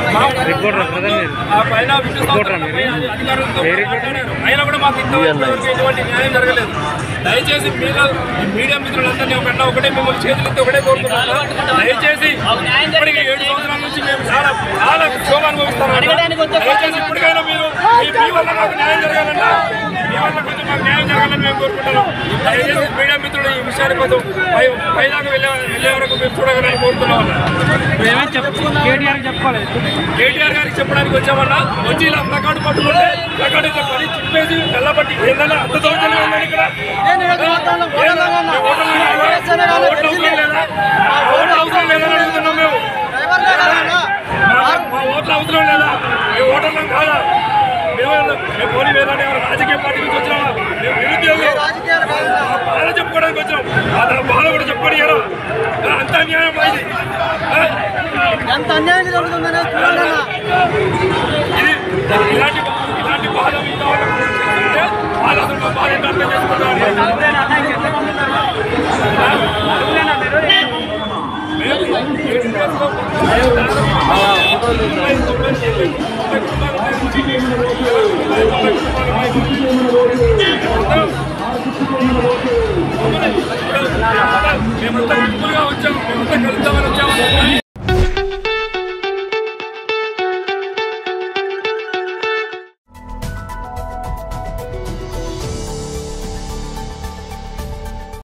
Reporter కదా మీరు ఆ పైన విద్యుత్ రిపోర్టరా సంస్థలపై మీరు? అధికారులతో ఏ రిపోర్టర్? మాట్లాడారు. అయినా కూడా మాకు ఇంతవరకు ఎటువంటి న్యాయం జరగలేదు దయచేసి మీరు ఈ మీడియా మిత్రులందరినీ ఒకటి ఒకటే మిమ్మల్ని చేతులెత్తి ఒకటే కోరుతున్నాను దయచేసి ఇప్పటికి ఏడు సంవత్సరాల నుంచి మేము చాలా చాలా క్షోభ అనుభవిస్తాం దయచేసి ఇప్పటికైనా మీరు మీ- మీ వల్ల మాకు న్యాయం జరగాలన్నా మీ వల్ల కొంచెం మాకు న్యాయం జరగాలని మేము కోరుకుంటున్నాం దయచేసి మీడియా మిత్రులు ఈ విషయాన్ని కొంచెం పై పైదాకా వెళ్ళే వెళ్ళే వరకు మేము చూడగలని కోరుతున్నాం అన్న ఏమేమి చెప్పు కేటీఆర్ చెప్పాలి కేటీఆర్ గారికి చెప్పడానికి వచ్చామన్నా వచ్చి ఇలా ప్లకార్డు పట్టుకుంటే ప్లకార్డు ఇట్లా పని చిప్పేసి తెల్లబట్టి ఏందన్నా అంత దౌర్జన్యం ఉందని ఇక్కడ ఏంది? మీ ఓటర్లు ఉన్నారా? మా ఓట్లు అవసరం లేదా? మా ఓట్లు అవసరం లేదని అడుగుతున్నాం మేము మా- మా ఓట్లు అవసరం లేదా మీ ఓటర్లం కాదా మేము మేము పోనీ వేరే రాజకీయ పార్టీ నుంచి వచ్చినామా మేము నిరుద్యోగులు మా బాధ చెప్పుకోవడానికి వచ్చాం ఆ తన బాధ కూడా చెప్పండి కదా అంత అన్యాయం ఇది ఆ? ఎంత అన్యాయం జరుగుతుందనే చూడండి అన్న. ఇది ఇలాంటి ఇలాంటి బాధ మిగతా వాళ్ళకు ఉంటే వాళ్ళు అసలు మా బాధ ఏంటో అర్థం చేసుకుంటారు మేమంతా గుంపులుగా వచ్చాము మేమంతా కలుద్దామని వచ్చాము